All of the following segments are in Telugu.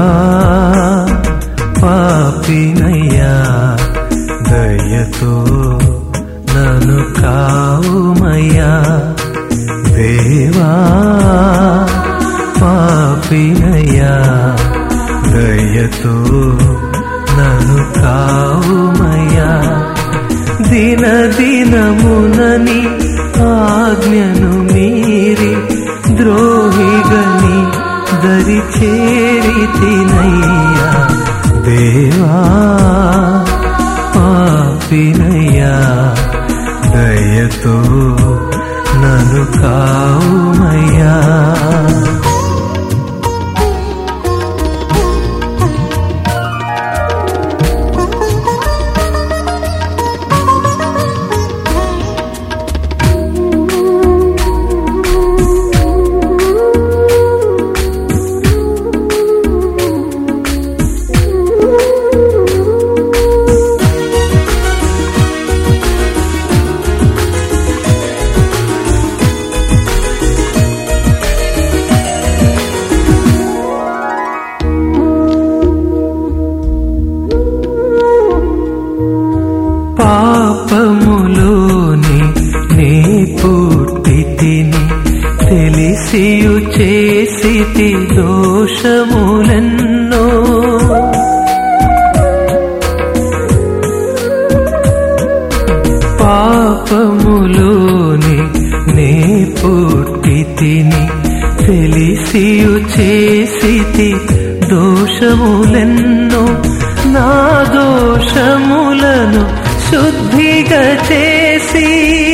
పాపినయ్యా దయతో నన్ను కావుమయ్యా దేవా పాపినయ్యా దయతో నన్ను కావుమయ్యా దిన దినమునని ఆజ్ఞను మీరి ద్రోహిగని దరి చేరి తినయ్యా దేవా పాపినయ్యా దయతో నన్ను కావుమయ్యా పాపములోని నే పుట్టి తిని తెలిసియు చేసి దోషములెన్నో పాపములోని నే పుట్టి తిని తెలిసియు చేసి దోషములెన్నో నా దోషములను శుద్ధిగా చేసి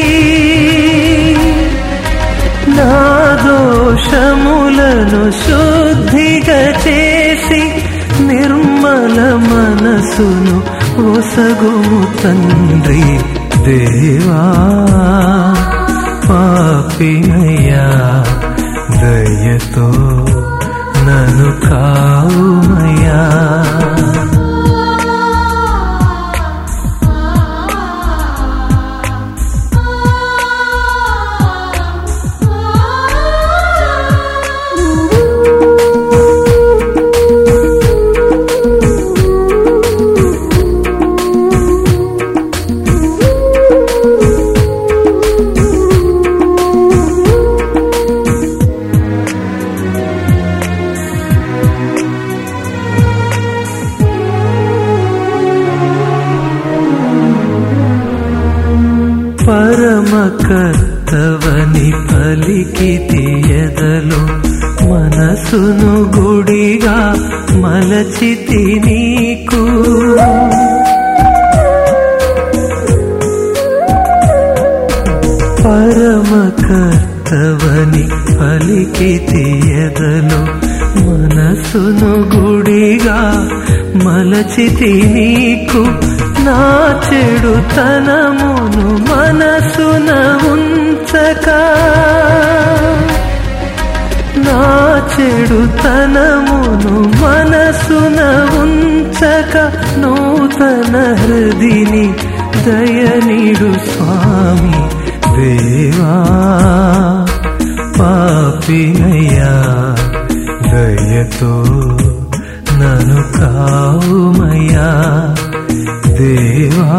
నా దోషములను శుద్ధిగా చేసి నిర్మల మనసును ఒసగుము తండ్రి దేవా పాపినయ్యా దయతో నన్ను కావుమయ్యా పరమ కర్తవని పలికి తీయదలు మనసును గుడిగా మలచితి నీకు పరమ కర్తవని పలికి తీయదలు మనసును గుడిగా మలచితి నీకు నా చెడుతనమును మనసున ఉంచక నా చెడుతనమును మనసున ఉంచక నూతన హృదిని దయనీడు స్వామి దేవా పాపినయ్యా దయతో నన్ను కావుమయ్యా దేవా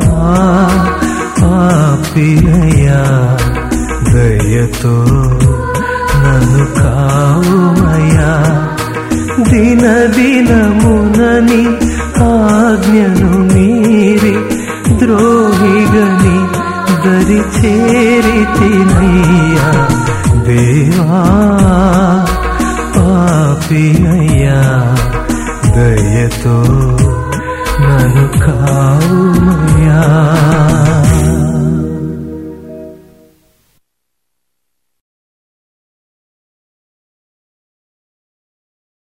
పాపినయ్యా దయతో నన్ను కావుమయ్యా దిన దినమునని ఆజ్ఞను మీరి ద్రోహిగని దరి చేరి తినయ్యా దేవా పాపినయ్యా దయతో నన్ను కావుమయ్యా